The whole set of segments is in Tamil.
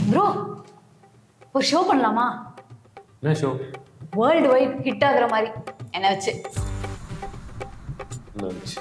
ப்ரோ ஒரு ஷோ பண்ணலாமா என்ன ஷோ வேர்ல்டு வைட் ஹிட் ஆகுற மாதிரி என்ன வச்சு என்ன இருந்துச்சு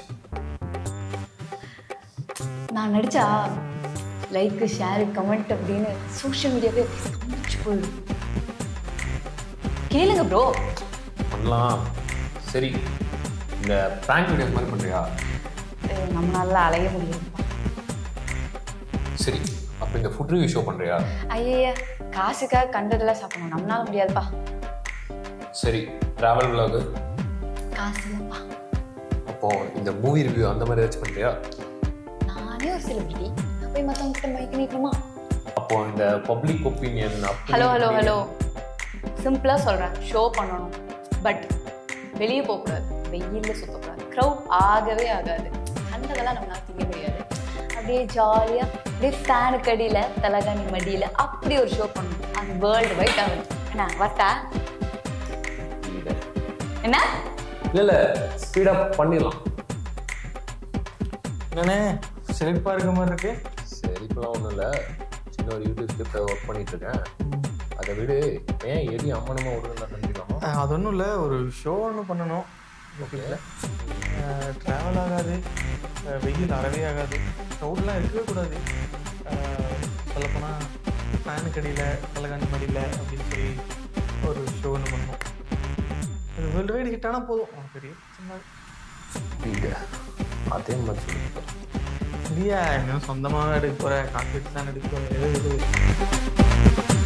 நான் நடிச்சா லைக் ஷேர் கமெண்ட் அப்படின்னு சோஷியல் மீடியாவே ஸ்தம்பிச்சு போயிடும் கேளுங்க ப்ரோ பண்ணலாம் சரி இந்த ப்ராங்க் வீடியோஸ் மாதிரி பண்ணுறியா நம்மளால அலைய முடியாதுப்பா சரி அப்போ இந்த ஃபுட் ரிவ்யூ ஷோ பண்ணுறியா ஐய காசுக்காக கண்டதெல்லாம் சாப்பிடணும் நம்மளால முடியாதுப்பா சரி ட்ராவல் vlog காசு இல்லைப்பா அப்போ இந்த மூவி ரிவ்யூ அந்த மாதிரி ஏதாச்சும் பண்ணுறியா நானே ஒரு செலிபிரிட்டி நான் போய் மற்றவங்க கிட்ட மைக் நீட்டணுமா அப்போ இந்த public opinion hello hello hello சிம்பிளாக சொல்கிறேன் ஷோ பண்ணணும் பட் வெளியே போகக்கூடாது வெயிலில் சுற்றக்கூடாது க்ரௌட் ஆகவே ஆகாது கண்டதெல்லாம் நம்மளால திங்க முடியாது அப்படியே ஜாலியாக அப்படியே ஃபேனுக்கு அடியில் தலகாணி மடியில் அப்படி ஒரு ஷோ பண்ணணும் அது வேர்ல்டு வைட் ஆகுது என்ன வரட்டா என்ன இல்லை இல்லை ஸ்பீடப் பண்ணிடலாம் என்னண்ணே செழிப்பா இருக்க மாதிரி இருக்கு சரி இப்போலாம் ஒன்றும் இல்லை சின்ன ஒரு யூடியூப் ஸ்கிரிப்டை ஒர்க் பண்ணிட்டு இருக்கேன் அதை விடு ஏன் எடி அம்மனமா விடுறதுலாம் கண்டிக்கலாமா அஹ் அது ஒன்றும் இல்லை ஒரு ஷோ ஒன்று பண்ணணும் ஓகேங்களா ட்ராவல் ஆகாது அஹ் வெயில் அறவே ஆகாது க்ரௌட்லாம் இருக்கவே கூடாது அஹ் சொல்லப்போனால் ஃபேனுக்கு அடியில் தலைகாணி மடியில் அப்படின்னு சொல்லி ஒரு ஷோ ஒன்று பண்ணணும் அது வேர்ல்டு வைடு ஹிட் ஆனால் போதும் உனக்கு பெரிய பிரச்சனை வீடு அதே மாதிரி சொல்லிட்டு இல்லையா இன்னும் சொந்தமாக எடுக்க போகிற கான்ஃபிடன்ஸ் தான் எடுக்க போகிற எது எது